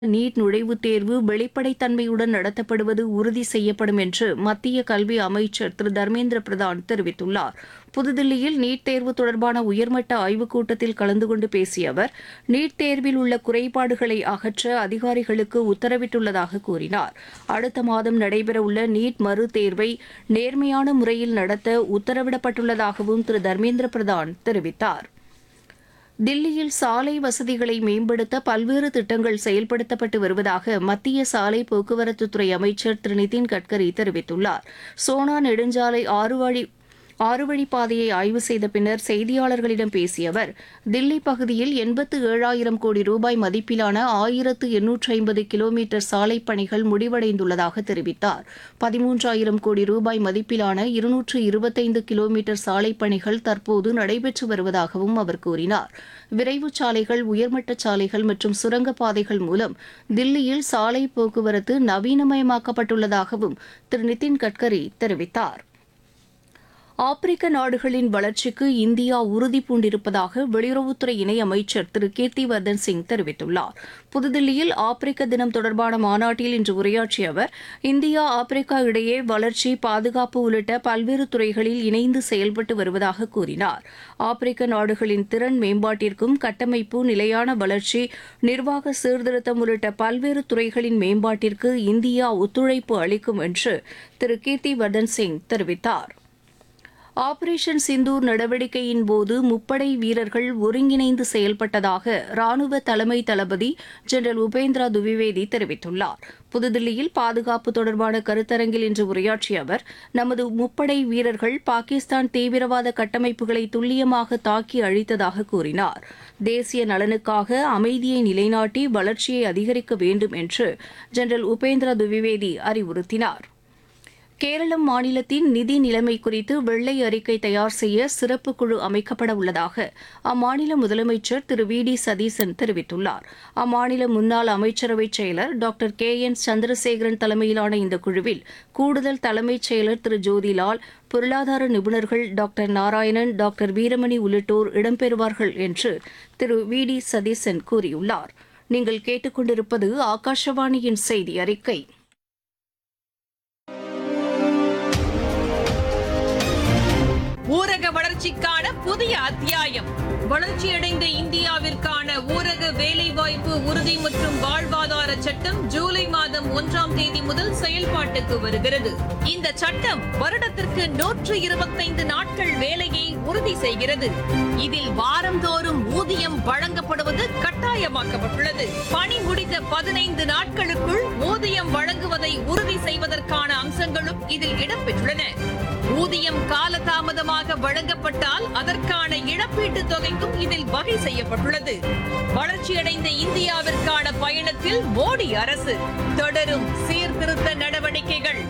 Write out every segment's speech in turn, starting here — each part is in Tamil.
நீட் நுழைவுத் தேர்வு வெளிப்படைத்தன்மையுடன் நடத்தப்படுவது உறுதி செய்யப்படும் என்று மத்திய கல்வி அமைச்சர் திரு தர்மேந்திர பிரதான் தெரிவித்துள்ளார் புதுதில்லியில் நீட் தேர்வு தொடர்பான உயர்மட்ட ஆய்வுக் கூட்டத்தில் கலந்து கொண்டு பேசிய அவர் நீட் தேர்வில் உள்ள குறைபாடுகளை அகற்ற அதிகாரிகளுக்கு உத்தரவிட்டுள்ளதாக கூறினார் அடுத்த மாதம் நடைபெறவுள்ள நீட் மறு தேர்வை நேர்மையான முறையில் நடத்த உத்தரவிடப்பட்டுள்ளதாகவும் திரு தர்மேந்திர பிரதான் தெரிவித்தார் தில்லியில் சாலை வசதிகளை மேம்படுத்த பல்வேறு திட்டங்கள் செயல்படுத்தப்பட்டு வருவதாக மத்திய சாலை போக்குவரத்துத்துறை அமைச்சர் திரு நிதின் கட்கரி தெரிவித்துள்ளார் சோனா நெடுஞ்சாலை ஆறு வழி ஆறு வழிப்பாதையை ஆய்வு செய்த பின்னர் செய்தியாளர்களிடம் பேசிய அவர் தில்லி பகுதியில் எண்பத்து ஏழாயிரம் கோடி ரூபாய் மதிப்பிலான ஆயிரத்து எண்ணூற்று ஐம்பது கிலோமீட்டர் சாலைப் பணிகள் முடிவடைந்துள்ளதாக தெரிவித்தார் பதிமூன்றாயிரம் கோடி ரூபாய் மதிப்பிலான இருநூற்று இருபத்தைந்து கிலோமீட்டர் சாலைப் பணிகள் தற்போது நடைபெற்று வருவதாகவும் அவர் கூறினார் விரைவுச் சாலைகள் உயர்மட்ட சாலைகள் மற்றும் சுரங்கப்பாதைகள் மூலம் தில்லியில் சாலை போக்குவரத்து நவீனமயமாக்கப்பட்டுள்ளதாகவும் திரு நிதின் கட்கரி தெரிவித்தார் ஆப்பிரிக்க நாடுகளின் வளர்ச்சிக்கு இந்தியா உறுதி பூண்டிருப்பதாக வெளியுறவுத்துறை இணையமைச்சர் திரு கீர்த்திவர்தன் சிங் தெரிவித்துள்ளார் புதுதில்லியில் ஆப்பிரிக்க தினம் தொடர்பான மாநாட்டில் இன்று உரையாற்றிய அவர் இந்தியா ஆப்பிரிக்கா இடையே வளர்ச்சி பாதுகாப்பு உள்ளிட்ட பல்வேறு துறைகளில் இணைந்து செயல்பட்டு வருவதாக கூறினார் ஆப்பிரிக்க நாடுகளின் திறன் மேம்பாட்டிற்கும் கட்டமைப்பு நிலையான வளர்ச்சி நிர்வாக சீர்திருத்தம் உள்ளிட்ட பல்வேறு துறைகளின் மேம்பாட்டிற்கு இந்தியா ஒத்துழைப்பு அளிக்கும் என்று திரு கீர்த்திவர்தன் சிங் தெரிவித்தார் ஆபரேஷன் சிந்தூர் நடவடிக்கையின் போது முப்படை வீரர்கள் ஒருங்கிணைந்து செயல்பட்டதாக ராணுவ தலைமை தளபதி ஜெனரல் உபேந்திரா துவிவேதி தெரிவித்துள்ளார் புதுதில்லியில் பாதுகாப்பு தொடர்பான கருத்தரங்கில் இன்று உரையாற்றிய அவர் நமது முப்படை வீரர்கள் பாகிஸ்தான் தீவிரவாத கட்டமைப்புகளை துல்லியமாக தாக்கி அழித்ததாக கூறினார் தேசிய நலனுக்காக அமைதியை நிலைநாட்டி வளர்ச்சியை அதிகரிக்க வேண்டும் என்று ஜெனரல் உபேந்திரா துவிவேதி அறிவுறுத்தினார் கேரளம் மாநிலத்தின் நிதி நிலைமை குறித்து வெள்ளை அறிக்கை தயார் செய்ய சிறப்பு குழு அமைக்கப்பட உள்ளதாக அம்மாநில முதலமைச்சர் திரு வி டி சதீசன் தெரிவித்துள்ளார் அம்மாநில முன்னாள் அமைச்சரவை செயலர் டாக்டர் கே என் சந்திரசேகரன் தலைமையிலான இந்த குழுவில் கூடுதல் தலைமைச் செயலர் திரு ஜோதிலால் பொருளாதார நிபுணர்கள் டாக்டர் நாராயணன் டாக்டர் வீரமணி உள்ளிட்டோர் இடம்பெறுவார்கள் என்று திரு வி டி சதீசன் கூறியுள்ளார் நீங்கள் கேட்டுக்கொண்டிருப்பது ஆகாஷவாணியின் செய்தி அறிக்கை ஊரக வளர்ச்சிக்கான புதிய அத்தியாயம் வளர்ச்சியடைந்த இந்தியாவிற்கான ஊரக வேலைவாய்ப்பு உறுதி மற்றும் வாழ்வாதார சட்டம் ஜூலை மாதம் ஒன்றாம் தேதி முதல் செயல்பாட்டுக்கு வருகிறது இந்த சட்டம் வருடத்திற்கு நூற்று இருபத்தைந்து நாட்கள் வேலையை உறுதி செய்கிறது இதில் வாரந்தோறும் ஊதியம் வழங்கப்படுவது கட்டாயமாக்கப்பட்டுள்ளது பணி முடிந்த பதினைந்து நாட்களுக்குள் ஊதியம் வழங்குவதை உறுதி செய்வதற்கான அம்சங்களும் இதில் இடம்பெற்றுள்ளன ஊதியம் காலதாமதமாக வழங்கப்பட்டால் அதற்கான இழப்பீட்டுத் தொகைக்கும் இதில் வகை செய்யப்பட்டுள்ளது வளர்ச்சியடைந்த இந்தியாவிற்கான பயணத்தில் மோடி அரசு தொடரும் சீர்திருத்த நடவடிக்கைகள்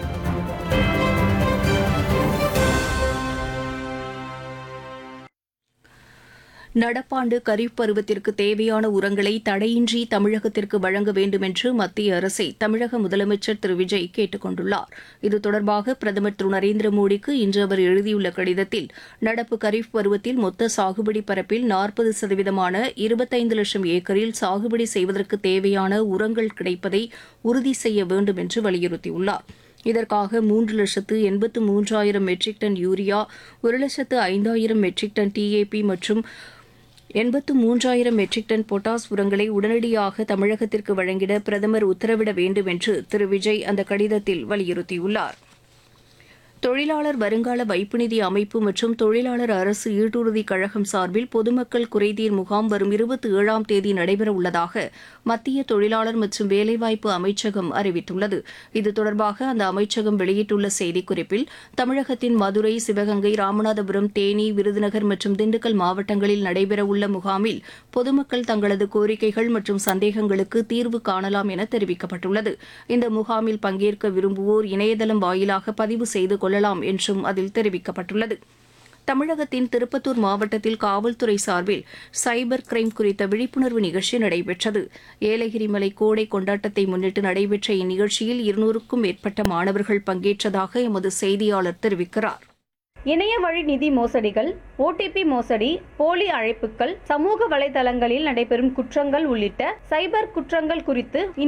நடப்பாண்டு கரீப் பருவத்திற்கு தேவையான உரங்களை தடையின்றி தமிழகத்திற்கு வழங்க வேண்டும் என்று மத்திய அரசை தமிழக முதலமைச்சர் திரு விஜய் கேட்டுக் கொண்டுள்ளார் இது தொடர்பாக பிரதமர் திரு நரேந்திர மோடிக்கு இன்று அவர் எழுதியுள்ள கடிதத்தில் நடப்பு கரீப் பருவத்தில் மொத்த சாகுபடி பரப்பில் நாற்பது சதவீதமான இருபத்தைந்து லட்சம் ஏக்கரில் சாகுபடி செய்வதற்கு தேவையான உரங்கள் கிடைப்பதை உறுதி செய்ய வேண்டும் என்று வலியுறுத்தியுள்ளார் இதற்காக மூன்று லட்சத்து எண்பத்து மூன்றாயிரம் மெட்ரிக் டன் யூரியா ஒரு லட்சத்து ஐந்தாயிரம் மெட்ரிக் டன் டிஏபி மற்றும் எண்பத்து மூன்றாயிரம் மெட்ரிக் டன் பொட்டாஸ் உரங்களை உடனடியாக தமிழகத்திற்கு வழங்கிட பிரதமர் உத்தரவிட வேண்டும் என்று திரு விஜய் அந்த கடிதத்தில் வலியுறுத்தியுள்ளார் தொழிலாளர் வருங்கால வைப்பு நிதி அமைப்பு மற்றும் தொழிலாளர் அரசு ஈட்டுறுதி கழகம் சார்பில் பொதுமக்கள் குறைதீர் முகாம் வரும் இருபத்தி ஏழாம் தேதி நடைபெறவுள்ளதாக மத்திய தொழிலாளர் மற்றும் வேலைவாய்ப்பு அமைச்சகம் அறிவித்துள்ளது இது தொடர்பாக அந்த அமைச்சகம் வெளியிட்டுள்ள செய்திக்குறிப்பில் தமிழகத்தின் மதுரை சிவகங்கை ராமநாதபுரம் தேனி விருதுநகர் மற்றும் திண்டுக்கல் மாவட்டங்களில் நடைபெறவுள்ள முகாமில் பொதுமக்கள் தங்களது கோரிக்கைகள் மற்றும் சந்தேகங்களுக்கு தீர்வு காணலாம் என தெரிவிக்கப்பட்டுள்ளது இந்த முகாமில் பங்கேற்க விரும்புவோர் இணையதளம் வாயிலாக பதிவு செய்து கொள்ளலாம் என்றும் அதில் தெரிவிக்கப்பட்டுள்ளது தமிழகத்தின் திருப்பத்தூர் மாவட்டத்தில் காவல்துறை சார்பில் சைபர் கிரைம் குறித்த விழிப்புணர்வு நிகழ்ச்சி நடைபெற்றது ஏலகிரி மலை கோடை கொண்டாட்டத்தை முன்னிட்டு நடைபெற்ற இந்நிகழ்ச்சியில் இருநூறுக்கும் மேற்பட்ட மாணவர்கள் பங்கேற்றதாக எமது செய்தியாளர் தெரிவிக்கிறார் இணைய வழி நிதி மோசடிகள் ஓடிபி மோசடி போலி அழைப்புகள் சமூக வலைதளங்களில் நடைபெறும் குற்றங்கள் உள்ளிட்ட சைபர் குற்றங்கள் குறித்து